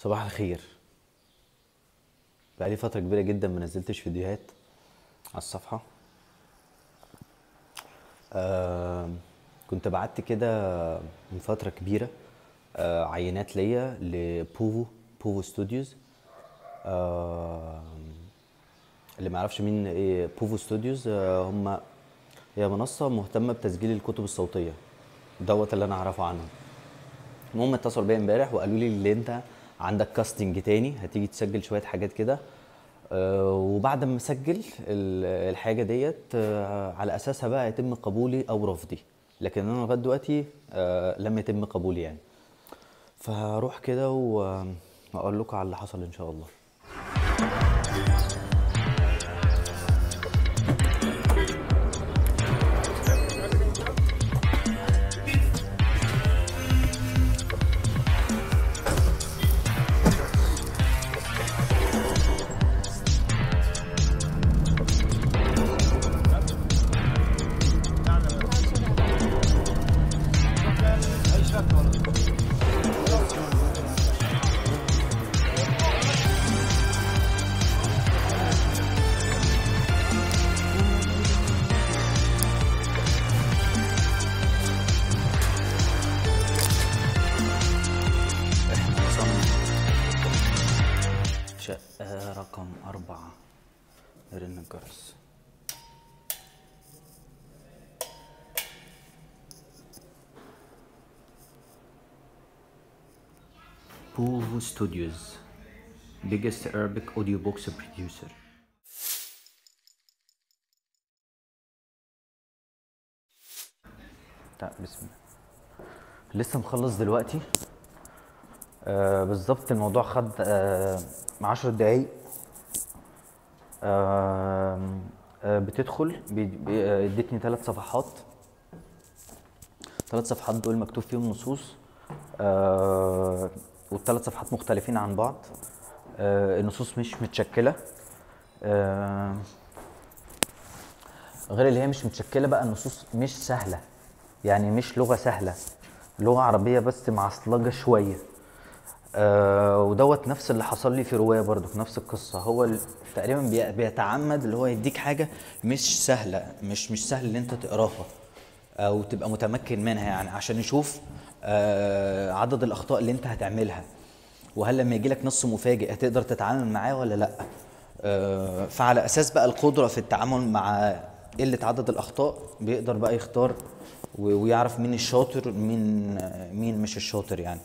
صباح الخير بقالي فترة كبيرة جدا ما نزلتش فيديوهات على الصفحة آه كنت بعت كده من فترة كبيرة آه عينات ليا لبوفو بوفو ستوديوز آه اللي ما يعرفش مين ايه بوفو ستوديوز آه هم هي منصة مهتمة بتسجيل الكتب الصوتية دوت اللي انا اعرفه عنهم المهم اتصلوا بيا امبارح وقالوا لي اللي انت عندك كاستنج تاني هتيجي تسجل شويه حاجات كده آه، وبعد ما اسجل ال- الحاجه ديت آه، على اساسها بقى يتم قبولي او رفضي لكن انا لغايه دلوقتي آه، لم يتم قبولي يعني فهروح كده و- واقول لكم على اللي حصل ان شاء الله احنا وصلنا شقة رقم أربعة رن الجرس بوفو ستوديوز biggest Arabic audiobooks producer طيب بسم الله لسه مخلص دلوقتي آه بالظبط الموضوع خد آه 10 دقايق آه آه بتدخل بي- بي- آه، ادتني ثلاث صفحات ثلاث صفحات دول مكتوب فيهم نصوص آه والثلاث صفحات مختلفين عن بعض آه النصوص مش متشكله آه غير اللي هي مش متشكله بقى النصوص مش سهله يعني مش لغه سهله لغه عربيه بس معصلجه شويه آه ودوت نفس اللي حصل لي في روايه برضو في نفس القصه هو ال- تقريبا بي- بيتعمد اللي هو يديك حاجه مش سهله مش مش سهل ان انت تقراها او تبقى متمكن منها يعني عشان يشوف آه عدد الاخطاء اللي انت هتعملها وهل لما يجي لك نص مفاجئ هتقدر تتعامل معاه ولا لا آه فعلى اساس بقى القدره في التعامل مع قله عدد الاخطاء بيقدر بقى يختار و- ويعرف مين الشاطر مين آه، مين مش الشاطر يعني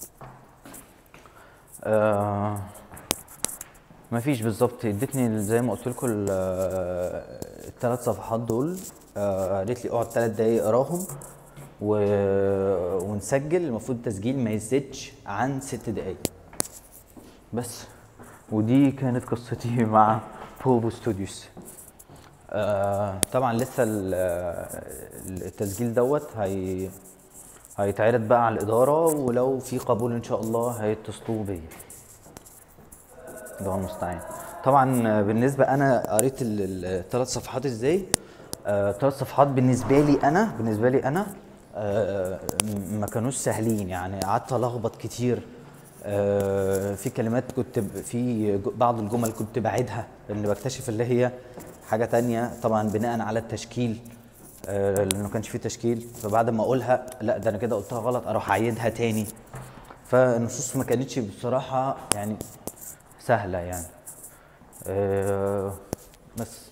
آه مفيش بالظبط ادتني زي ما قلت لكم الثلاث صفحات دول آه، قالت لي اقعد ثلاث دقايق اقراهم و... ونسجل المفروض التسجيل ما يزيدش عن ست دقايق بس ودي كانت قصتي مع بوبو ستوديوز آه طبعا لسه ال- ال- التسجيل دوت هي هيتعرض بقى على الإدارة ولو في قبول إن شاء الله هيتصلوا بيا الله المستعان طبعا بالنسبة أنا قريت الثلاث صفحات إزاي الثلاث صفحات بالنسبة لي أنا بالنسبة لي أنا آه، م- ما كانوش سهلين يعني قعدت ألخبط كتير آه، في كلمات كنت ب- في ج- بعض الجمل كنت بعيدها لأن بكتشف اللي هي حاجة تانية طبعا بناء على التشكيل آه، لأنه ما كانش فيه تشكيل فبعد ما أقولها لا ده أنا كده قلتها غلط أروح أعيدها تاني فالنصوص ما كانتش بصراحة يعني سهلة يعني آه، بس